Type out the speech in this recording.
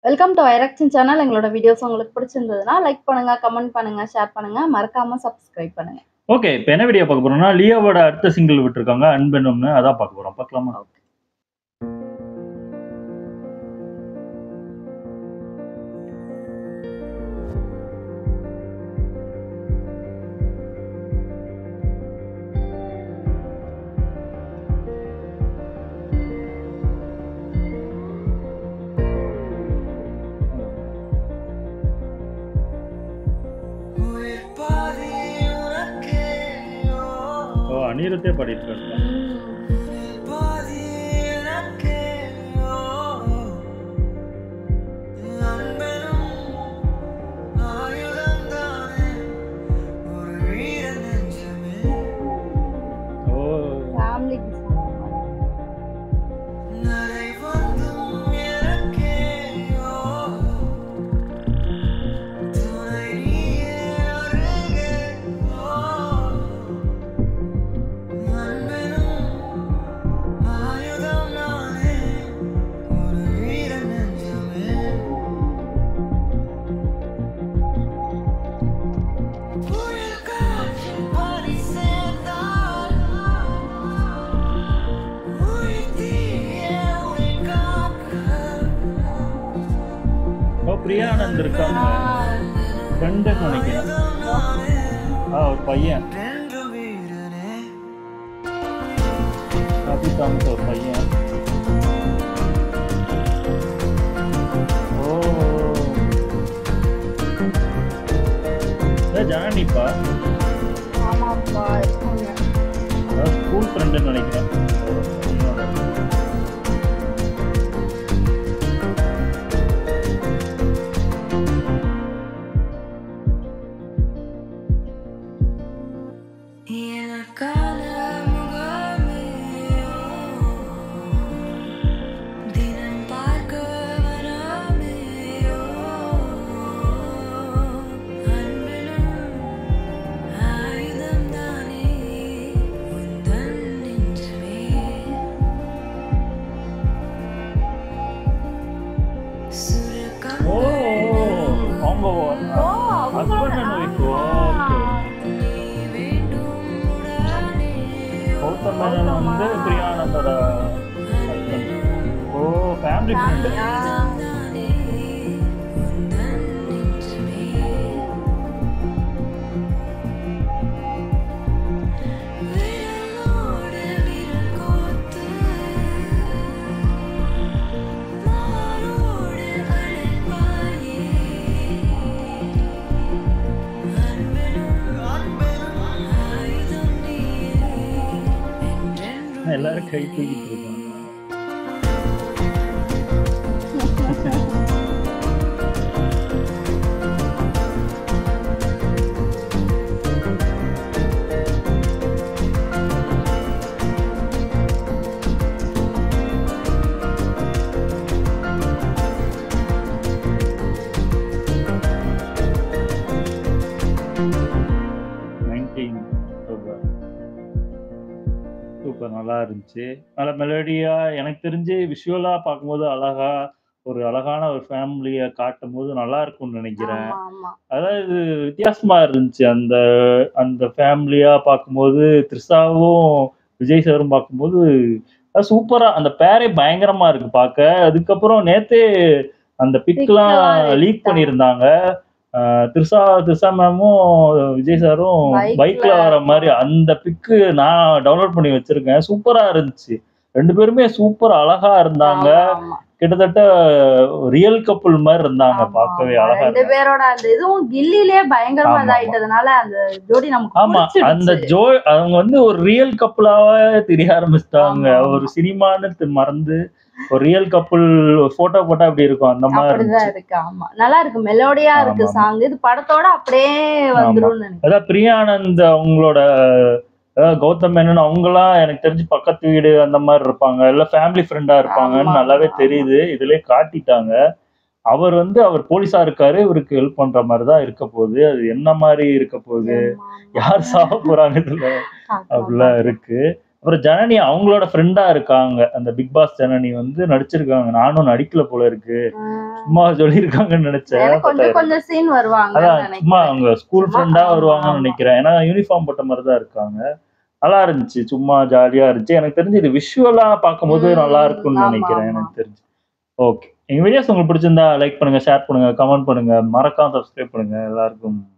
Welcome to ஐரக்ஷன் channel எங்களோட videos உங்களுக்கு பிடிச்சிருந்ததுன்னா லைக் பண்ணுங்க கமெண்ட் பண்ணுங்க ஷேர் பண்ணுங்க மறக்காம சப்ஸ்கிரைப் பண்ணுங்க ஓகே இப்போ என்ன வீடியோ பார்க்க போறோம்னா லியோவோட அடுத்த சிங்கிள் விட்டுருக்காங்க அன்பெனும்னு அதான் பார்க்க போறோம் பார்க்கலாமா உயிர் பாதி உனக்கே ஓ அனிருத்தே பாடிட்டு இருக்காங்க உயிர் பாதி எனக்கே அன்பெனும் ஆயுதம்தானே ஒரு வீர நெஞ்சமே ஓ ஃபேமிலி நரை வந்தும் எனக்கே துணை நீயே அருகே அன்பெனும் ஆயுதம் நானே ஒரு வீர நெஞ்சமே புயல் காற்றில் பனி சேர்ந்தால் உயிர் தீயே உன்னை காக்க ஓ பிரியானந்த் இருக்காங்க ஃப்ரெண்டுன்னு நினைக்கிறேன் ஆ ஒரு பையன் ரெண்டு வீரனே அபி தாமஸ் ஒரு பையன் ஓ ஜானிப்பா ஆமாப்பா இருக்காங்க ஸ்கூல் ஃப்ரெண்டுன்னு நினைக்கிறேன் எனக்கான முகமே தினம் பார்க்க வராமே அன்பிலும் ஆயுதம் தானே உந்தன் நெஞ்சமே சுருக்கம் ஓ அவங்க ஓ, ஹஸ்பண்ட் அண்ட் ஒய்ஃப் ஓகே வேண்டும் உடனே கௌதம் மேனன் வந்து பிரியானந்தோட husband. ஓ ஃபேமிலி ஃப்ரெண்டு தானே உந்தன் நெஞ்சமே விரலோடு விரல் கோத்து மாரோடு அழைப்பாயே அன்பெனும் ஆயுதம் நீயே என்றென்றும் எல்லாரும் கை தூக்கிட்டு இருக்காங்க நைன்டீன் சூப்பர் சூப்பர் நல்லா இருந்துச்சு நல்ல மெலடியா எனக்கு தெரிஞ்சு விஷுவலா பார்க்கும்போது அழகா ஒரு அழகான ஒரு ஃபேமிலியை காட்டும் போது நல்லா இருக்கும்னு நினைக்கிறேன் ஆமா ஆமா அதாவது வித்தியாசமா இருந்துச்சு அந்த அந்த ஃபேமிலியா பார்க்கும்போது த்ரிஷாவும் விஜய் சாரும் பார்க்கும்போது அது சூப்பரா அந்த பேரே பயங்கரமா இருக்கு பார்க்க அதுக்கப்புறம் நேத்தே அந்த பிக்லாம் Pic எல்லாம் லீக் leak பண்ணியிருந்தாங்க ஆஹ் த்ரிஷா த்ரிஷா மேமும் விஜய் சாரும் Bike ல பைக்ல வர மாதிரி அந்த பிக்கு நான் டவுன்லோட் பண்ணி வச்சிருக்கேன் சூப்பரா இருந்துச்சு ரெண்டு பேருமே சூப்பர் அழகா இருந்தாங்க ஆமா, ஆமா. கிட்டத்தட்ட ரியல் கப்புள் மாதிரி இருந்தாங்க ஆமா, பார்க்கவே ஆமா. அழகா ரெண்டு இருந்தாங்க பேரோட அந்த இதுவும் கில்லிலே பயங்கரமா ஆமா, இதாயிட்டதுனால அந்த ஜோடி நமக்கு ஆமா அந்த பிடிச்சிடுச்சு. ஜோ அவங்க வந்து ஒரு ரியல் கப்புளாவே தெரிய ஆரம்பிச்சிட்டாங்க ஆமா, ஆமா. ஒரு சினிமான்னு தி- மறந்து ஒரு ரியல் கப்புள் போட்டோ போட்டா அப்படி இருக்கும் அந்த மாதிரி அப்படிதான் இருந்துச்சு இருக்கு ஆமா நல்லா இருக்கு மெலோடியா இருக்கு ஆமா, ஆமா. சாங் இது படத்தோட அப்படியே வந்துரும் நினைக்கிறேன் அதான் பிரியானந்த் அவங்களோட அதாவது கௌதம் மேனன் அவங்கலாம் எனக்கு தெரிஞ்சு பக்கத்து வீடு அந்த மாதிரி இருப்பாங்க எல்லாம் ஃபேமிலி ஃப்ரெண்டா இருப்பாங்கன்னு ஆமா, நல்லாவே ஆமா. தெரியுது இதுலயே காட்டிட்டாங்க அவர் வந்து அவர் போலீஸா இருக்காரு இவருக்கு ஹெல்ப் பண்ற மாதிரி தான் இருக்க போகுது அது என்ன மாதிரி இருக்க போகுது ஆமா, ஆமா. யார் சாக போறாங்க இதுல பார்க்கலாம், அப்படிலாம் இருக்கு அப்புறம் ஜனனி அவங்களோட ஃப்ரெண்டா இருக்காங்க அந்த பிக் பாஸ் ஜனனி வந்து நடிச்சிருக்காங்க நானும் நடிக்கல போல இருக்கு சும்மா சொல்லியிருக்காங்கன்னு நினைச்சேன் எனக்கு கொஞ்சம் கொஞ்சம் சீன் வருவாங்க அதான் சும்மா அவங்க ஸ்கூல் சும்மா, ஃப்ரெண்டா ஆமா, வருவாங்கன்னு ஆமா. நினைக்கிறேன் ஏன்னா யூனிஃபார்ம் போட்ட மாதிரி தான் இருக்காங்க நல்லா இருந்துச்சு சும்மா ஜாலியா இருந்துச்சு எனக்கு தெரிஞ்சு இது விஷுவலா பார்க்கும்போது ம், நல்லா இருக்கும்னு ஆமா, நினைக்கிறேன் ஆமா. எனக்கு தெரிஞ்சு ஓகே எங்க வீடியோஸ் உங்களுக்கு பிடிச்சிருந்தா லைக் பண்ணுங்க ஷேர் பண்ணுங்க கமெண்ட் பண்ணுங்க மறக்காம சப்ஸ்கிரைப் பண்ணுங்க எல்லாருக்கும்